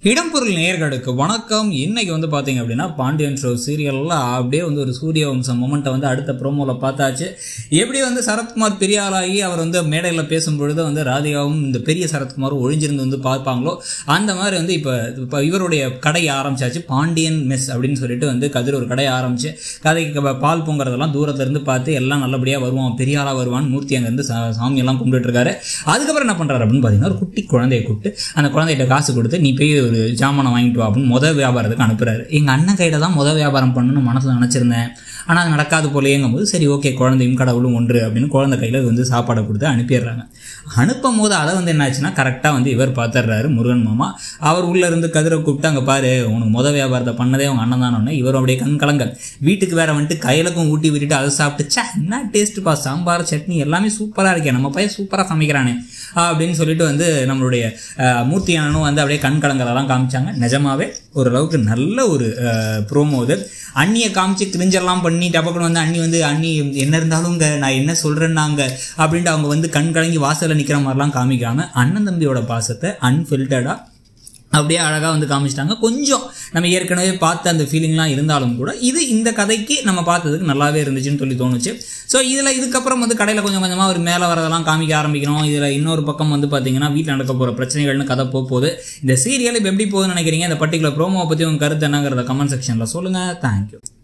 இடம்பொருள் நேயர்களுக்கு வணக்கம் இன்னைக்கு வந்து பார்த்தீங்க அப்படின்னா பாண்டியன் ஷோ சீரியலில் அப்படியே வந்து ஒரு சூரிய வம்சம் மொமெண்ட்டை வந்து அடுத்த ப்ரோமோவில் பார்த்தாச்சு எப்படி வந்து சரத்குமார் பெரிய ஆளாகி அவர் வந்து மேடையில் பேசும்பொழுது வந்து ராதிகாவும் இந்த பெரிய சரத்குமாரும் ஒழிஞ்சிருந்து வந்து பார்ப்பாங்களோ அந்த மாதிரி வந்து இப்போ இப்போ இவருடைய கடையை ஆரம்பிச்சாச்சு பாண்டியன் மெஸ் அப்படின்னு சொல்லிட்டு வந்து கதிர் ஒரு கடையை ஆரம்பிச்சு கதைக்கு ப- பால் பொங்குறதெல்லாம் தூரத்துல இருந்து பார்த்து எல்லாம் நல்லபடியாக வருவான் பெரிய ஆளாக வருவான் மூர்த்தி அங்கேருந்து சா சாமியெல்லாம் கும்பிட்டுட்டு இருக்காரு அதுக்கப்புறம் என்ன பண்ணுறாரு அப்படின்னு பார்த்தீங்கன்னா ஒரு குட்டி குழந்தையை கூப்பிட்டு அந்த குழந்தைகிட்ட காசு கொடுத்து நீ போய் ஒரு ஜாமானை வாங்கிட்டு வா அப்படின்னு முத வியாபாரத்துக்கு அனுப்புறாரு எங்கள் அண்ணன் கையில் தான் முத வியாபாரம் பண்ணணும்னு மனசில் நினச்சிருந்தேன் ஆனால் அது நடக்காது போலேங்கும் போது சரி ஓகே குழந்தையும் கடவுளும் ஒன்று அப்படின்னு குழந்தை கையில் வந்து சாப்பாடை கொடுத்து அனுப்பிடுறாங்க அனுப்பும் போது அதை வந்து என்னாச்சுன்னா கரெக்டாக வந்து இவர் பார்த்துடுறாரு முருகன் மாமா அவர் உள்ளே இருந்து கதிரை கூப்பிட்டு அங்கே பாரு உனக்கு முத வியாபாரத்தை பண்ணதே அவங்க அண்ணன் தானே இவர் அப்படியே கண் கலங்க வீட்டுக்கு வேற வந்துட்டு கையிலக்கும் ஊட்டி விட்டுட்டு அதை சாப்பிட்டு ச்சே என்ன டேஸ்ட்டுப்பா சாம்பார் சட்னி எல்லாமே சூப்பராக இருக்கே நம்ம பையன் சூப்பராக சமைக்கிறானே அப்படின்னு சொல்லிட்டு வந்து நம்மளுடைய அஹ், மூர்த்தி அண்ணனும் வந்து அப்படியே கண் கலங்கலெல்லாம் காமிச்சாங்க நிஜமாவே ஓரளவுக்கு நல்ல ஒரு ப்ரோமோ இது அண்ணியை காமிச்சு கிரிஞ்செல்லாம் பண்ணி டபக்குன்னு வந்து அண்ணி வந்து அண்ணி என்ன இருந்தாலும் இங்க நான் என்ன சொல்கிறேன்னாங்க அப்படின்ட்டு அவங்க வந்து கண் கலங்கி வாசலில் நிற்கிற மாதிரிலாம் காமிக்காம அண்ணன் தம்பியோட பாசத்தை அன்ஃபில்டடாக அப்படியே அழகாக வந்து காமிச்சிட்டாங்க கொஞ்சம் நம்ம ஏற்கனவே பார்த்த அந்த ஃபீலிங்லாம் இருந்தாலும் கூட இது இந்த கதைக்கு நம்ம பார்த்ததுக்கு நல்லாவே இருந்துச்சுன்னு சொல்லி தோணுச்சு ஸோ இதில் இதுக்கப்புறம் வந்து கடையில் கொஞ்சம் கொஞ்சமாக ஒரு மேலே வரதெல்லாம் காமிக்க ஆரம்பிக்கணும் இதில் இன்னொரு பக்கம் வந்து பார்த்தீங்கன்னா வீட்டில் நடக்க போகிற பிரச்சனைகள்னு கதை போக போகுது இந்த சீரியல் இப்போ எப்படி போகுதுன்னு நினைக்கிறீங்க இந்த பர்டிகுலர் ப்ரோமோவை பற்றி உங்கள் கருத்து என்னங்கிறத கமெண்ட் செக்ஷனில் சொல்லுங்கள் தேங்க்யூ